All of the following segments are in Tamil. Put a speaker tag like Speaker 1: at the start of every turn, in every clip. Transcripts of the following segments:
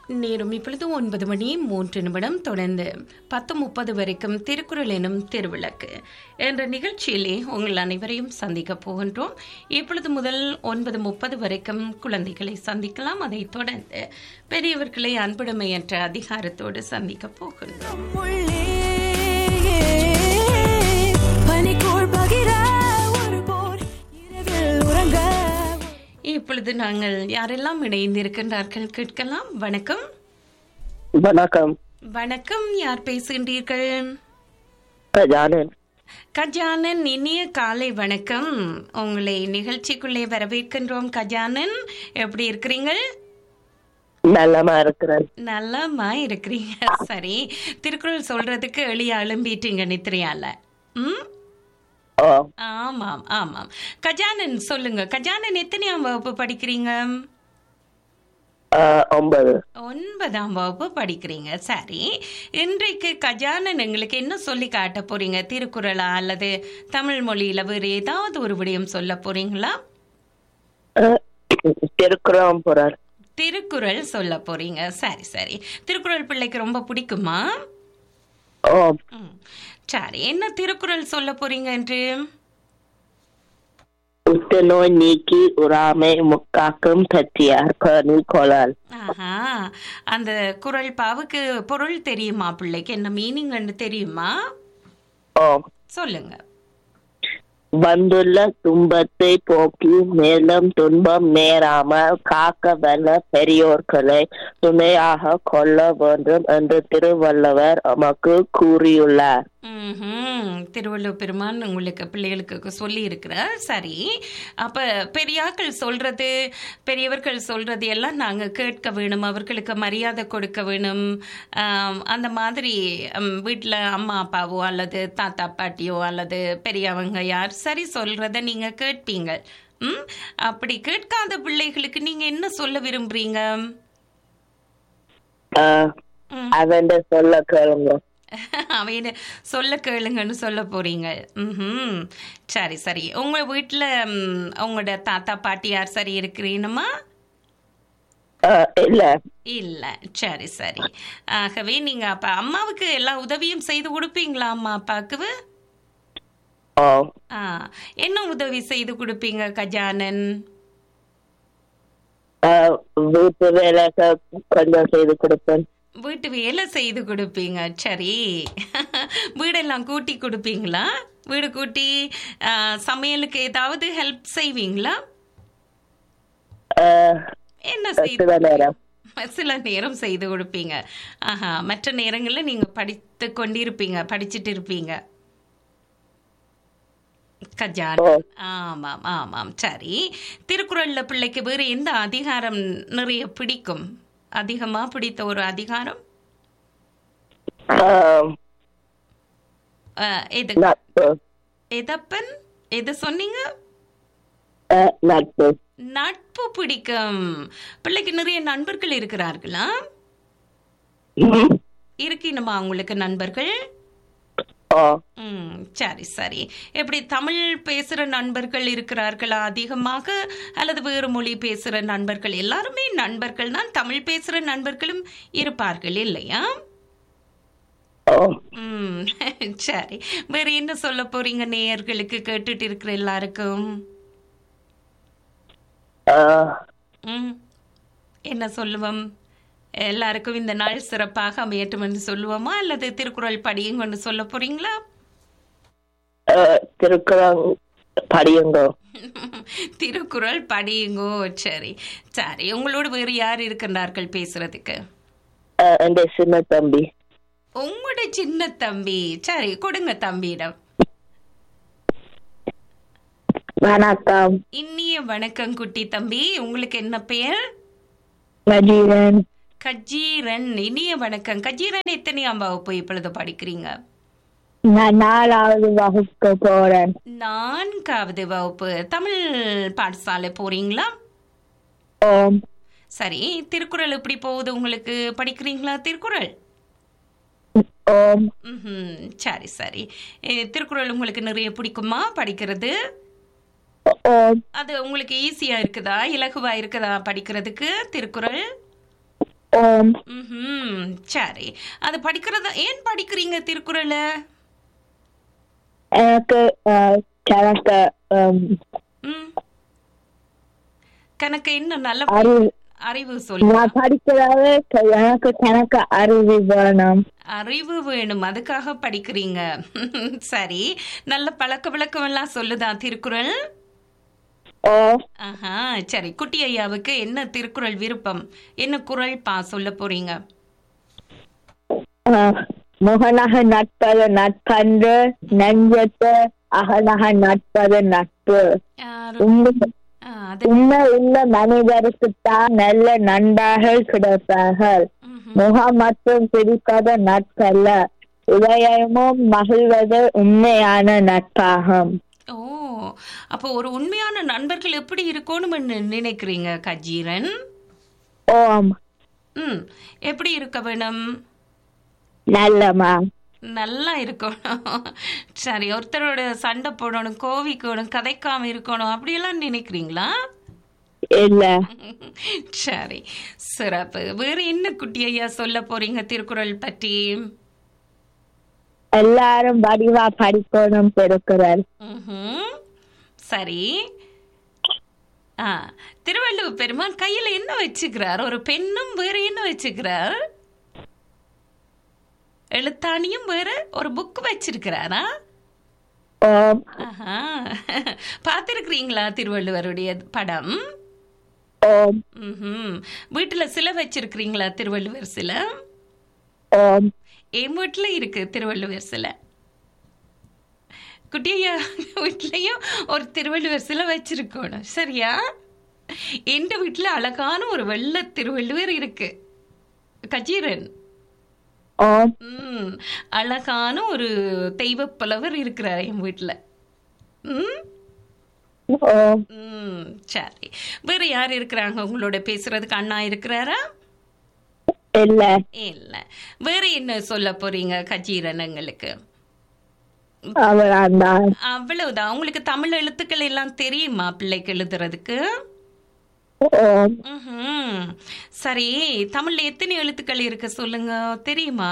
Speaker 1: நேரம் இப்பொழுது ஒன்பது மணி மூன்று நிமிடம் தொடர்ந்து பத்து முப்பது வரைக்கும் திருக்குறள் எனும் திருவிளக்கு என்ற நிகழ்ச்சியிலே உங்கள் அனைவரையும் சந்திக்க போகின்றோம் இப்பொழுது முதல் ஒன்பது முப்பது வரைக்கும் குழந்தைகளை சந்திக்கலாம் அதைத் தொடர்ந்து பெரியவர்களை அன்புடைமை என்ற அதிகாரத்தோடு சந்திக்க போகின்றோம்
Speaker 2: உள்ளே பனிக்கூழ் பகிர ஒரு போர் இரவில் உறங்க
Speaker 1: இப்பொழுது நாங்கள் யாரெல்லாம் இணைந்திருக்கின்றார்கள் கேட்கலாம் வணக்கம்
Speaker 3: வணக்கம்
Speaker 1: வணக்கம் யார் பேசுகின்றீர்கள்
Speaker 3: ஜானன்
Speaker 1: கஜானன் இனிய காலை வணக்கம் உங்களை நிகழ்ச்சிக்குள்ளே வரவேற்கின்றோம் கஜானன் எப்படி இருக்கிறீங்க
Speaker 3: நல்லமா இருக்கிறேன்
Speaker 1: நல்லமா இருக்கிறீங்க சரி திருக்குறள் சொல்றதுக்கு எளிய எழும்பிட்டீங்க நித்ரையால ம்
Speaker 3: ஓ
Speaker 1: ஆமாம் ஆமாம் கஜானன் சொல்லுங்க கஜானன் எத்தனையாம் வகுப்பு படிக்கிறீங்க
Speaker 3: ஆஹ், ஒன்பது
Speaker 1: ஒன்பதாம் வகுப்பு படிக்கிறீங்க சரி இன்றைக்கு கஜானன் எங்களுக்கு என்ன சொல்லி காட்ட போறீங்க திருக்குறளா அல்லது தமிழ் மொழியில வேறு ஏதாவது ஒரு விடயம் சொல்ல போறீங்களா
Speaker 3: ஆஹ், திருக்குறள் புறார்
Speaker 1: திருக்குறள் சொல்ல போறீங்க சரி சரி திருக்குறள் பிள்ளைக்கு ரொம்ப பிடிக்குமா
Speaker 3: ஓ
Speaker 1: ம். சரி என்ன திருக்குறள் சொல்ல போறீங்க என்று
Speaker 3: உத்த நோய் நீக்கி உறாமை முக்காக்கும் பற்றியார் பணி கொளால்
Speaker 1: ஆஹா அந்த குறள் பாவுக்கு பொருள் தெரியுமா பிள்ளைக்கு என்ன மீனிங்னு தெரியுமா
Speaker 3: ஓ
Speaker 1: சொல்லுங்க
Speaker 3: வந்துள்ள துன்பத்தை போக்கி மேலும் துன்பம் நேராமல் காக்க வல்ல பெரியோர்களை துணையாக கொள்ள வேண்டும் என்று திருவள்ளுவர் நமக்கு கூறியுள்ளார்
Speaker 1: ம்ஹும். திருவள்ளுவர் பெருமான் உங்களுக்கு பிள்ளைகளுக்கு சொல்லி இருக்கிறார் சரி அப்ப பெரியாக்கள் சொல்றது பெரியவர்கள் சொல்றது எல்லாம் நாங்க கேட்க வேணும் அவர்களுக்கு மரியாதை கொடுக்க வேணும் ஆம், அந்த மாதிரி ம், வீட்ல அம்மா அப்பாவோ அல்லது தாத்தா பாட்டியோ அல்லது பெரியவங்க யார் சரி சொல்றத நீங்க கேட்பீங்க ம் அப்படி கேட்காத பிள்ளைகளுக்கு நீங்க என்ன சொல்ல விரும்புறீங்க
Speaker 3: ஆஹ்,
Speaker 1: ம்.
Speaker 3: அவன் சொல்ல கேளுங்க
Speaker 1: அவையில சொல்ல கேளுங்கன்னு சொல்ல போறீங்க ம் சரி சரி உங்க வீட்டுல ம், உங்களோட தாத்தா பாட்டி யார் சரி இருக்கிறீனுமா
Speaker 3: ஆஹ், இல்ல
Speaker 1: இல்ல சரி சரி ஆகவே நீங்க அப்ப அம்மாவுக்கு எல்லா உதவியும் செய்து கொடுப்பீங்களா அம்மா அப்பாவுக்கு
Speaker 3: ஓ
Speaker 1: ஆ என்ன உதவி செய்து கொடுப்பீங்க கஜானன்
Speaker 3: ஆஹ், வீட்டு வேலைகள் கொஞ்சம் செய்து கொடுப்பேன்
Speaker 1: வீட்டு வேலை செய்து கொடுப்பீங்க சரி வீடெல்லாம் கூட்டி கொடுப்பீங்களா வீடு கூட்டி ஆ, சமையலுக்கு ஏதாவது ஹெல்ப் செய்வீங்களா
Speaker 3: ஆஹ்,
Speaker 1: என்ன செய்து
Speaker 3: சில நேரம்
Speaker 1: சில நேரம் செய்து கொடுப்பீங்க ஆஹா மற்ற நேரங்களில் நீங்க படித்து கொண்டிருப்பீங்க படிச்சுட்டு இருப்பீங்க கஜான்
Speaker 3: ஓ.
Speaker 1: ஆமாம் ஆமாம் சரி திருக்குறள்ல பிள்ளைக்கு வேறு எந்த அதிகாரம் நிறைய பிடிக்கும் அதிகமா பிடித்த ஒரு அதிகாரம்
Speaker 3: ஆஹ்,
Speaker 1: அஹ், எது
Speaker 3: நட்பு
Speaker 1: எதப்பன் எது சொன்னீங்க
Speaker 3: ஆஹ், நட்பு
Speaker 1: நட்பு பிடிக்கும் பிள்ளைக்கு நிறைய நண்பர்கள் இருக்கிறார்களா
Speaker 3: ம்.
Speaker 1: இருக்கணுமா உங்களுக்கு நண்பர்கள்
Speaker 3: ஓ
Speaker 1: ம் சரி சரி எப்படி தமிழ் பேசுற நண்பர்கள் இருக்கிறார்களா அதிகமாக அல்லது வேறு மொழி பேசுற நண்பர்கள் எல்லாருமே நண்பர்கள் தான் தமிழ் பேசுற நண்பர்களும் இருப்பார்கள் இல்லையா
Speaker 3: ஓ
Speaker 1: ம் சரி வேற என்ன சொல்ல போறீங்க நேயர்களுக்கு கேட்டுட்டு இருக்கிற எல்லாருக்கும்
Speaker 3: ஆஹ்,
Speaker 1: ம் என்ன சொல்லுவோம் எல்லாருக்கும் இந்த நாள் சிறப்பாக அமையட்டும் என்று சொல்லுவோமா அல்லது திருக்குறள் படியுங்கன்னு சொல்ல போறீங்களா
Speaker 3: ஆஹ், திருக்குறள் படியுங்க
Speaker 1: திருக்குறள் படியுங்கோ சரி சரி உங்களோட வேறு யார் இருக்கின்றார்கள் பேசுறதுக்கு
Speaker 3: ஆஹ், என் சின்ன தம்பி
Speaker 1: உங்களோட சின்ன தம்பி சரி கொடுங்க தம்பியிடம்
Speaker 3: வணக்கம்
Speaker 1: இனிய வணக்கம் குட்டி தம்பி உங்களுக்கு என்ன பெயர்
Speaker 3: நஜீரன்
Speaker 1: கஜீரன் இனிய வணக்கம் கஜீரன் எத்தனையாம் வகுப்பு இப்பொழுது படிக்கிறீங்க
Speaker 3: நான் நாலாவது வகுப்பு போறேன்
Speaker 1: நான்காவது வகுப்பு தமிழ் பாடசாலை போறீங்களா
Speaker 3: ஓம்
Speaker 1: சரி திருக்குறள் எப்படி போகுது உங்களுக்கு படிக்கிறீங்களா திருக்குறள்
Speaker 3: ஓம்
Speaker 1: ம்ஹும். சரி சரி எ, திருக்குறள் உங்களுக்கு நிறைய பிடிக்குமா படிக்கிறது
Speaker 3: ஓம்
Speaker 1: அது உங்களுக்கு ஈஸியா இருக்குதா இலகுவா இருக்குதா படிக்கிறதுக்கு திருக்குறள்
Speaker 3: ஓம்
Speaker 1: ம்ஹும். சரி அது படிக்கிறத ஏன் படிக்கிறீங்க திருக்குறளை
Speaker 3: எனக்கு அஹ், கணக்கு அம்,
Speaker 1: ம். கணக்கு இன்னும் நல்ல
Speaker 3: அறிவு
Speaker 1: அறிவு சொல்லு
Speaker 3: நான் படிக்கிறது க- எனக்கு கணக்கு அறிவு வேணும்
Speaker 1: அறிவு வேணும் அதுக்காக படிக்கிறீங்க சரி நல்ல பழக்க வழக்கம் எல்லாம் சொல்லுதா திருக்குறள்
Speaker 3: ஓ
Speaker 1: ஆஹா சரி குட்டி ஐயாவுக்கு என்ன திருக்குறள் விருப்பம் என்ன குறள் பா சொல்ல போறீங்க
Speaker 3: அஹ், முகநக நட்பது நட்பன்று நெஞ்சத்து அகநக நட்பது நட்பு
Speaker 1: யாரு?
Speaker 3: உண்மை
Speaker 1: ஆ, அது
Speaker 3: உண்மை உள்ள மனிதருக்குத்தான் நல்ல நண்பர்கள் கிடைப்பார்கள்
Speaker 1: ம்ஹும்.
Speaker 3: முகம் மற்றும் பிரிப்பது நட்பல்ல இதயமும் மகிழ்வது உண்மையான நட்பாகும்
Speaker 1: ஓ அப்போ ஒரு உண்மையான நண்பர்கள் எப்படி இருக்கணும்னு நினைக்கிறீங்க கஜீரன்
Speaker 3: ஓம்
Speaker 1: ம் எப்படி இருக்க வேணும்
Speaker 3: நல்லமா
Speaker 1: நல்லா இருக்கணும் சரி ஒருத்தரோட சண்டை போடணும் கோவிக்கணும் கதைக்காம இருக்கணும் அப்படியெல்லாம் நினைக்கிறீங்களா
Speaker 3: இல்ல
Speaker 1: சரி சிறப்பு வேற என்ன குட்டி ஐயா சொல்ல போறீங்க திருக்குறள் பற்றி
Speaker 3: எல்லாரும் வடிவா படிக்கணும் திருக்குறள்
Speaker 1: ம்ஹும். சரி ஆ திருவள்ளுவர் பெருமான் கையில என்ன வச்சுக்கிறார் ஒரு பெண்ணும் வேற என்ன வச்சுக்கிறார் எழுத்தாணியும் வேற ஒரு புக் வச்சிருக்கிறாரா
Speaker 3: ஓம்
Speaker 1: ஆஹா பார்த்திருக்கிறீங்களா திருவள்ளுவருடைய படம்
Speaker 3: ஓம்
Speaker 1: ம்ஹும். வீட்டுல சிலை வச்சிருக்கிறீங்களா திருவள்ளுவர் சிலை
Speaker 3: ஓம்
Speaker 1: என் வீட்டுல இருக்கு திருவள்ளுவர் சிலை குட்டியா வீட்லயும் ஒரு திருவள்ளுவர் சிலை வச்சிருக்கணும் சரியா எந்த வீட்டுல அழகான ஒரு வெள்ளை திருவள்ளுவர் இருக்கு கஜீரன்
Speaker 3: ஓம்
Speaker 1: ம் அழகான ஒரு தெய்வ புலவர் இருக்கிறார் என் வீட்டுல ம்
Speaker 3: ஓம்
Speaker 1: ம் சரி வேற யார் இருக்கிறாங்க உங்களோட பேசுறதுக்கு அண்ணா இருக்கிறாரா
Speaker 3: இல்ல
Speaker 1: இல்ல வேற என்ன சொல்ல போறீங்க கஜீரன் எங்களுக்கு
Speaker 3: அவராந்தான்
Speaker 1: அவ்வளவுதான் உங்களுக்கு தமிழ் எழுத்துக்கள் எல்லாம் தெரியுமா பிள்ளைக்கு எழுதுறதுக்கு
Speaker 3: ஓம்
Speaker 1: ம்ஹும். சரி தமிழ்ல எத்தனை எழுத்துக்கள் இருக்கு சொல்லுங்க தெரியுமா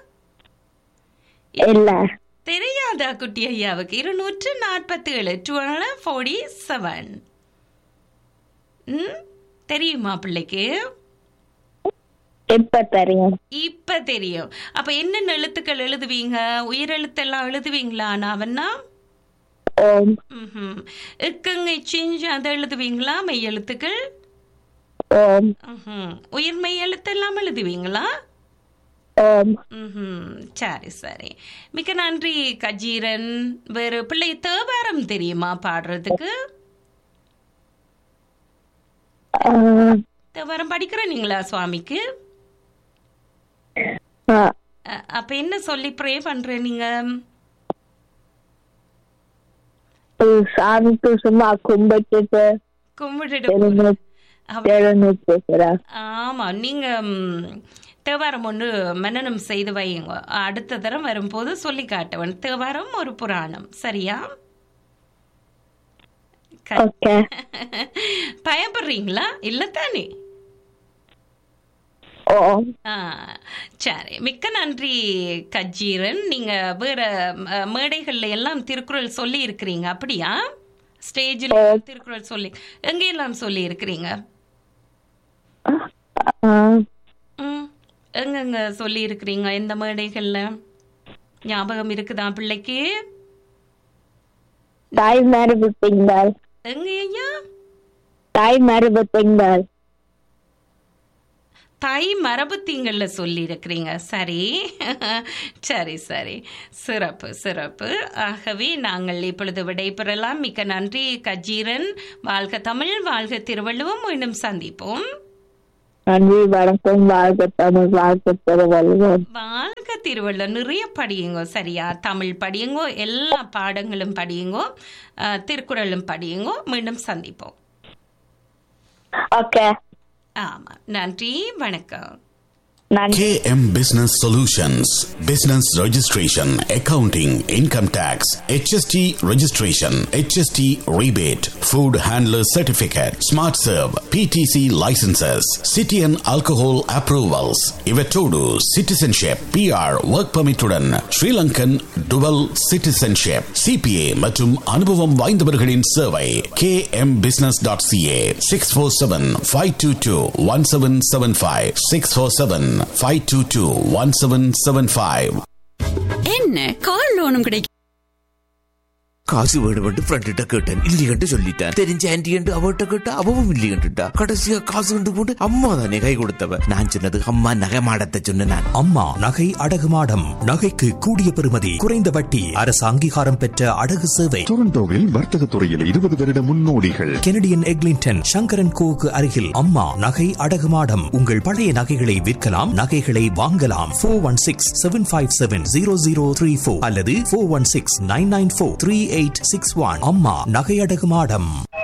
Speaker 3: இல்ல
Speaker 1: தெரியாதா குட்டி ஐயாவுக்கு இருநூற்று நாற்பத்தி ஏழு டுவெல் ஃபோர்டி செவன் ம் தெரியுமா பிள்ளைக்கு
Speaker 3: இப்ப தெரியும்
Speaker 1: இப்ப தெரியும் அப்ப என்னென்ன எழுத்துக்கள் எழுதுவீங்க உயிரெழுத்தெல்லாம் எழுதுவீங்களா நாவன்னா
Speaker 3: ஓம்
Speaker 1: ம்ஹும். இக்கங்கை சிஞ்சு அதை எழுதுவீங்களா மெய் எழுத்துக்கள்
Speaker 3: ஓம்
Speaker 1: ம்ஹும். உயிர் மெய் எழுத்தெல்லாம் எழுதுவீங்களா
Speaker 3: ஓம்
Speaker 1: ம்ஹும். சரி சரி மிக்க நன்றி கஜீரன் வேறு பிள்ளை தேவாரம் தெரியுமா பாடுறதுக்கு
Speaker 3: ஆஹ்,
Speaker 1: தேவாரம் படிக்கிற நீங்களா சுவாமிக்கு
Speaker 3: ஆஹ்,
Speaker 1: அ- அப்ப என்ன சொல்லி ப்ரே பண்ற நீங்க
Speaker 3: இது சாமிக்கு சும்மா கும்பிட்டுட்டு
Speaker 1: கும்பிட்டுட்டு
Speaker 3: தெரிஞ்சு
Speaker 1: அவ-
Speaker 3: தெரிஞ்சு பேசுறேன்
Speaker 1: ஆமா நீங்க ம், தேவாரம் ஒன்று மன்னனம் செய்து வையுங்க அடுத்த தரம் வரும்போது சொல்லி காட்டுவன் தேவாரம் ஒரு புராணம் சரியா க-
Speaker 3: ஓகே
Speaker 1: பயப்படுறீங்களா இல்ல தானே
Speaker 3: ஓம்
Speaker 1: ஆ, சரி மிக்க நன்றி கஜீரன் நீங்க வேற ம, மேடைகள்ல எல்லாம் திருக்குறள் சொல்லி இருக்கிறீங்க அப்படியா ஸ்டேஜில் திருக்குறள் சொல்லி எங்கெல்லாம் சொல்லி இருக்கிறீங்க
Speaker 3: ஆஹ்,
Speaker 1: ம் எங்கெங்க சொல்லி இருக்கிறீங்க எந்த மேடைகள்ல ஞாபகம் இருக்குதா பிள்ளைக்கு
Speaker 3: தாய் மரபு திங்கள்
Speaker 1: எங்க ஐயா
Speaker 3: தாய் மரபு திங்கள்
Speaker 1: தை மரபு திங்கள்ல சொல்லி இருக்கிறீங்க சரி சரி சரி சிறப்பு சிறப்பு ஆகவே நாங்கள் இப்பொழுது விடைபெறலாம் மிக்க நன்றி கஜீரன் வாழ்க தமிழ் வாழ்க திருவள்ளுவம் மீண்டும் சந்திப்போம்
Speaker 3: நன்றி வணக்கம் வாழ்க தமிழ் வாழ்க திருவள்ளுவர்
Speaker 1: வாழ்க திருவள்ளுவர் நிறைய படியுங்கோ சரியா தமிழ் படியுங்கோ எல்லா பாடங்களும் படியுங்கோ அஹ், திருக்குறளும் படியுங்கோ மீண்டும் சந்திப்போம்
Speaker 3: ஓகே
Speaker 1: ஆமா நன்றி வணக்கம்
Speaker 3: நன்றி
Speaker 4: KM Business Solutions Business Registration, Accounting, Income Tax, HST Registration, HST Rebate, Food Handler Certificate, Smart Serve, PTC Licenses, City and Alcohol Approvals, Ivetodu Citizenship, PR Work Permit உடன் Sri Lankan Dual Citizenship, CPA மற்றும் அனுபவம் வாய்ந்தவர்களின் சேவை kmbusiness.ca 647-522-1775 647-522-1775
Speaker 5: என்ன கார் லோனும் கிடைக்கும்
Speaker 6: காசு வேணுமென்று ஃப்ரெண்ட்ட கேட்டேன் இல்லையென்று சொல்லிட்டேன் தெரிஞ்ச ஆன்டி என்று அவட்ட கேட்டா அவவும் இல்லையென்றுட்டா கடைசியா காசு கொண்டு போட்டு அம்மா தானே கை கொடுத்தவ நான் சொன்னது அம்மா நகை மாடத்தை சொன்ன நான்
Speaker 7: அம்மா நகை அடகு மாடம் நகைக்கு கூடிய பெறுமதி குறைந்த வட்டி அரசு அங்கீகாரம் பெற்ற அடகு சேவை
Speaker 8: டொரண்டோவில் வர்த்தக துறையில் இருபது வருட முன்னோடிகள்
Speaker 7: கெனடியன் எக்லிங்டன் சங்கரன் கோவுக்கு அருகில் அம்மா நகை அடகு மாடம் உங்கள் பழைய நகைகளை விற்கலாம் நகைகளை வாங்கலாம் four one six seven five seven zero zero three four அல்லது four one six nine nine four three eight six one அம்மா நகை அடகு மாடம்